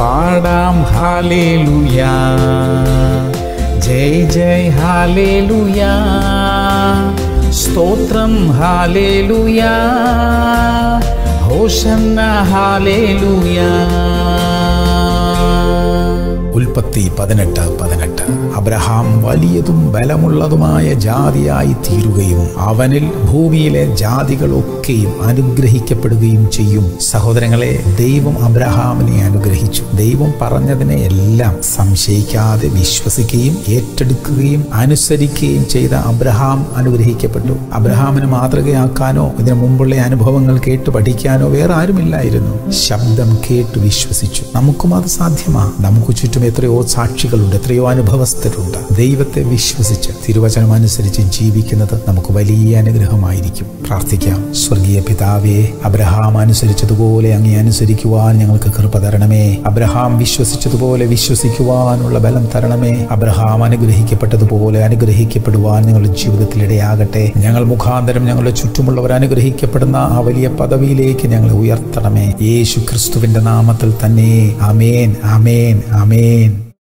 പാടാം ഹാലേലുയാ ജയ് ജയ് ഹാലേലുയാ സ്തോത്രം ഹാലേലുയാ ഹോഷന്ന ഹാലേലുയാ ഉൽപ്പത്തി പതിനെട്ട് പതിനെട്ട് അബ്രഹാം വലിയതും ബലമുള്ളതുമായ ജാതിയായി തീരുകയും അവനിൽ ഭൂമിയിലെ ജാതികളൊക്കെയും അനുഗ്രഹിക്കപ്പെടുകയും ചെയ്യും സഹോദരങ്ങളെ ദൈവം അബ്രഹാമിനെ അനുഗ്രഹിച്ചു ദൈവം പറഞ്ഞതിനെ എല്ലാം സംശയിക്കാതെ വിശ്വസിക്കുകയും ഏറ്റെടുക്കുകയും അനുസരിക്കുകയും ചെയ്ത അബ്രഹാം അനുഗ്രഹിക്കപ്പെട്ടു അബ്രഹാമിന് മാതൃകയാക്കാനോ ഇതിനു മുമ്പുള്ള അനുഭവങ്ങൾ കേട്ട് പഠിക്കാനോ വേറെ ആരുമില്ലായിരുന്നു ശബ്ദം കേട്ട് വിശ്വസിച്ചു നമുക്കും അത് സാധ്യമാണ് നമുക്ക് ചുറ്റും എത്രയോ സാക്ഷികളുണ്ട് എത്രയോ അനുഭവസ്ഥരുണ്ട് ദൈവത്തെ വിശ്വസിച്ച് തിരുവചനം അനുസരിച്ച് ജീവിക്കുന്നത് നമുക്ക് വലിയ അനുഗ്രഹമായിരിക്കും പ്രാർത്ഥിക്കാം സ്വർഗീയ പിതാവേ അബ്രഹാം അനുസരിച്ചതുപോലെ അങ്ങേ അനുസരിക്കുവാൻ ഞങ്ങൾക്ക് കൃപ തരണമേ അബ്രഹാം വിശ്വസിച്ചതുപോലെ വിശ്വസിക്കുവാനുള്ള ബലം തരണമേ അബ്രഹാം അനുഗ്രഹിക്കപ്പെട്ടതുപോലെ അനുഗ്രഹിക്കപ്പെടുവാൻ ഞങ്ങളുടെ ജീവിതത്തിൽ ഇടയാകട്ടെ ഞങ്ങൾ മുഖാന്തരം ഞങ്ങളുടെ ചുറ്റുമുള്ളവർ അനുഗ്രഹിക്കപ്പെടുന്ന ആ വലിയ പദവിയിലേക്ക് ഞങ്ങളെ ഉയർത്തണമേ യേശു ക്രിസ്തുവിന്റെ നാമത്തിൽ തന്നെ അമേൻ അമേൻ അമേൻ